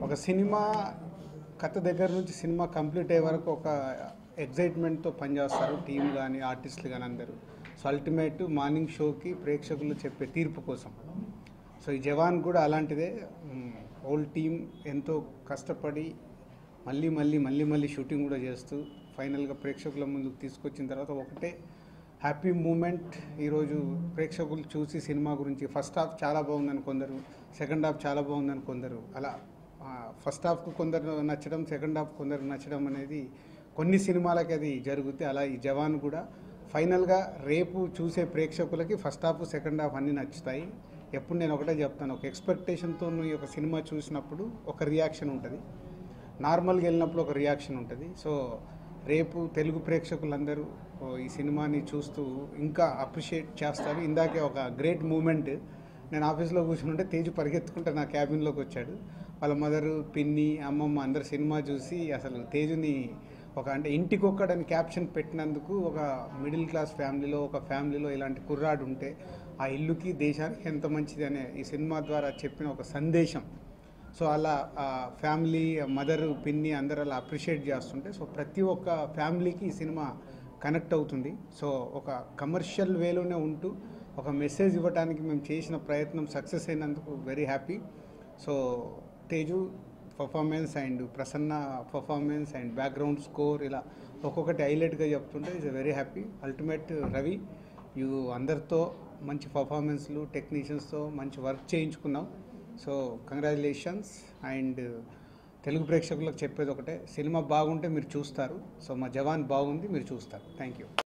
ఒక సినిమా కథ దగ్గర నుంచి సినిమా కంప్లీట్ అయ్యే వరకు ఒక ఎగ్జైట్మెంట్తో పనిచేస్తారు టీం కానీ ఆర్టిస్టులు కానీ అందరూ సో అల్టిమేట్ మార్నింగ్ షోకి ప్రేక్షకులు చెప్పే తీర్పు కోసం సో ఈ జవాన్ కూడా అలాంటిదే హోల్ టీం ఎంతో కష్టపడి మళ్ళీ మళ్ళీ మళ్ళీ మళ్ళీ షూటింగ్ కూడా చేస్తూ ఫైనల్గా ప్రేక్షకుల ముందుకు తీసుకొచ్చిన తర్వాత ఒకటే హ్యాపీ మూమెంట్ ఈరోజు ప్రేక్షకులు చూసి సినిమా గురించి ఫస్ట్ హాఫ్ చాలా బాగుందని కొందరు సెకండ్ హాఫ్ చాలా బాగుందని కొందరు అలా ఫస్ట్ హాఫ్కు కొందరు నచ్చడం సెకండ్ హాఫ్ కొందరు నచ్చడం అనేది కొన్ని సినిమాలకి అది జరుగుతుంది అలా ఈ జవాన్ కూడా ఫైనల్గా రేపు చూసే ప్రేక్షకులకి ఫస్ట్ హాఫ్ సెకండ్ హాఫ్ అన్నీ నచ్చుతాయి ఎప్పుడు నేను ఒకటే చెప్తాను ఒక ఎక్స్పెక్టేషన్తో ఈ ఒక సినిమా చూసినప్పుడు ఒక రియాక్షన్ ఉంటుంది నార్మల్గా వెళ్ళినప్పుడు ఒక రియాక్షన్ ఉంటుంది సో రేపు తెలుగు ప్రేక్షకులందరూ ఓ, ఈ సినిమాని చూస్తూ ఇంకా అప్రిషియేట్ చేస్తారు ఇందాకే ఒక గ్రేట్ మూమెంట్ నేను ఆఫీస్లో కూర్చుంటే తేజు పరిగెత్తుకుంటే నా క్యాబిన్లోకి వచ్చాడు వాళ్ళ మదరు పిన్ని అమ్మమ్మ అందరు సినిమా చూసి అసలు తేజుని ఒక అంటే ఇంటికొక్కడని క్యాప్షన్ పెట్టినందుకు ఒక మిడిల్ క్లాస్ ఫ్యామిలీలో ఒక ఫ్యామిలీలో ఇలాంటి కుర్రాడు ఉంటే ఆ ఇల్లుకి దేశానికి ఎంత మంచిది అనే ఈ సినిమా ద్వారా చెప్పిన ఒక సందేశం సో అలా ఆ ఫ్యామిలీ మదర్ పిన్ని అందరు అలా అప్రిషియేట్ చేస్తుంటే సో ప్రతి ఒక్క ఫ్యామిలీకి ఈ సినిమా కనెక్ట్ అవుతుంది సో ఒక కమర్షియల్ వేలోనే ఉంటూ ఒక మెసేజ్ ఇవ్వడానికి మేము చేసిన ప్రయత్నం సక్సెస్ అయినందుకు very happy so Teju performance and Prasanna performance and background score ఇలా ఒక్కొక్కటి హైలైట్గా చెప్తుంటే it's very happy ultimate Ravi you అందరితో మంచి పర్ఫార్మెన్స్లు టెక్నీషియన్స్తో మంచి వర్క్ చేయించుకున్నాం సో కంగ్రాచులేషన్స్ అండ్ తెలుగు ప్రేక్షకులకు చెప్పేది ఒకటే సినిమా బాగుంటే మీరు చూస్తారు సో మా జవాన్ బాగుంది మీరు చూస్తారు థ్యాంక్ యూ